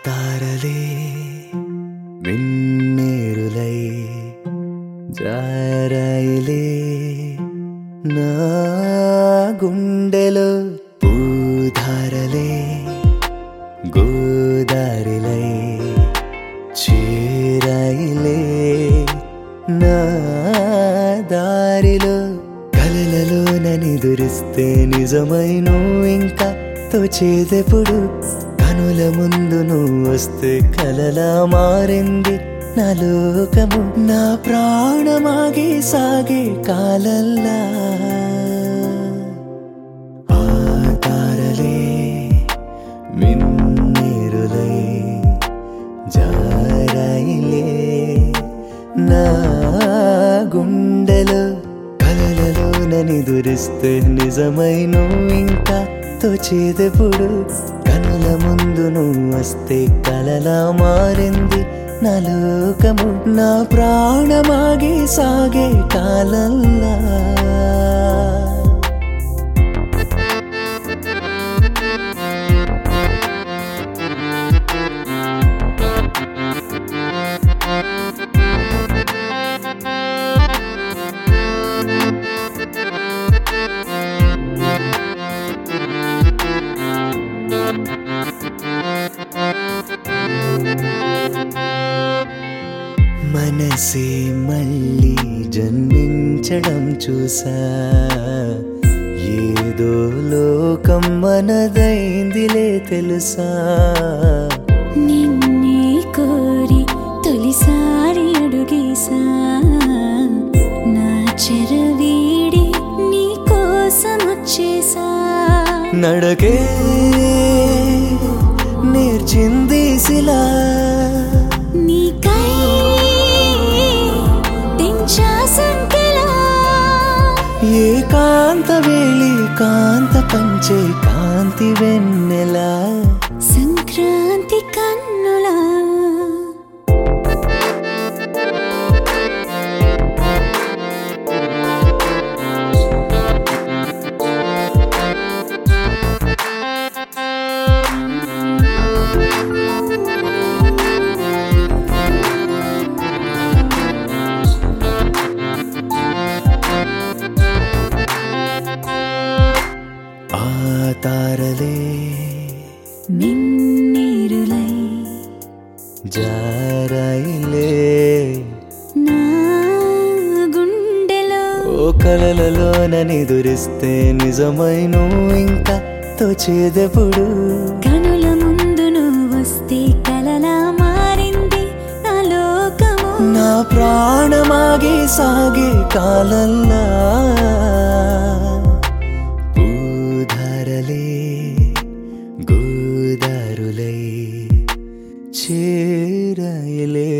తారలే మిన్నేరులై జారాయిలే నా గుండెలో పూధారలే గోదారిలై చేరాయిలే నా దారిలో కలలలో ననిదురిస్తే నిజమై నువ్వు ఇంకా తోచేదెప్పుడు కనుల ముందు నువ్వు వస్తే కలలా మారింది నా లోకము నా ప్రాణమాగి సాగే కాలల్లా ఆ తారలే మిన్నీరులై జారాయిలే నా గుండెలో కలలలో ననిదురిస్తే నిజమై నువ్వు ఇంకా తోచేదెప్పుడు కనుల ముందు నువ్వు వస్తే కలలా మారింది నా లోకము నా ప్రాణమాగి సాగే కాలల్లా మనసే మళ్ళీ జన్మించడం చూసా ఏదో లోకం మనదైందిలే తెలుసా నిన్నే కోరి తొలిసారి అడుగేసా నా చెరవీడి నీ కోసం వచ్చేసా నడకే నేర్చింది శిలా నీకై తెంచా సంకెలా ఏకాంత వేళి కాంత పంచే కాంతి వెన్నెలా సంక్రాంతి కన్నులా ఆ తారలే మిన్నీరులై జారాయిలే నా గుండెలో ఓ కలలలోనని దురిస్తే నిజమై నువ్వు ఇంకా తోచేదెప్పుడు కనుల ముందు నువ్వు వస్తే కలలా మారింది నా లోకము నా ప్రాణమాగి సాగే కాలల్లా పూధారలే గోదారులై చేరాయిలే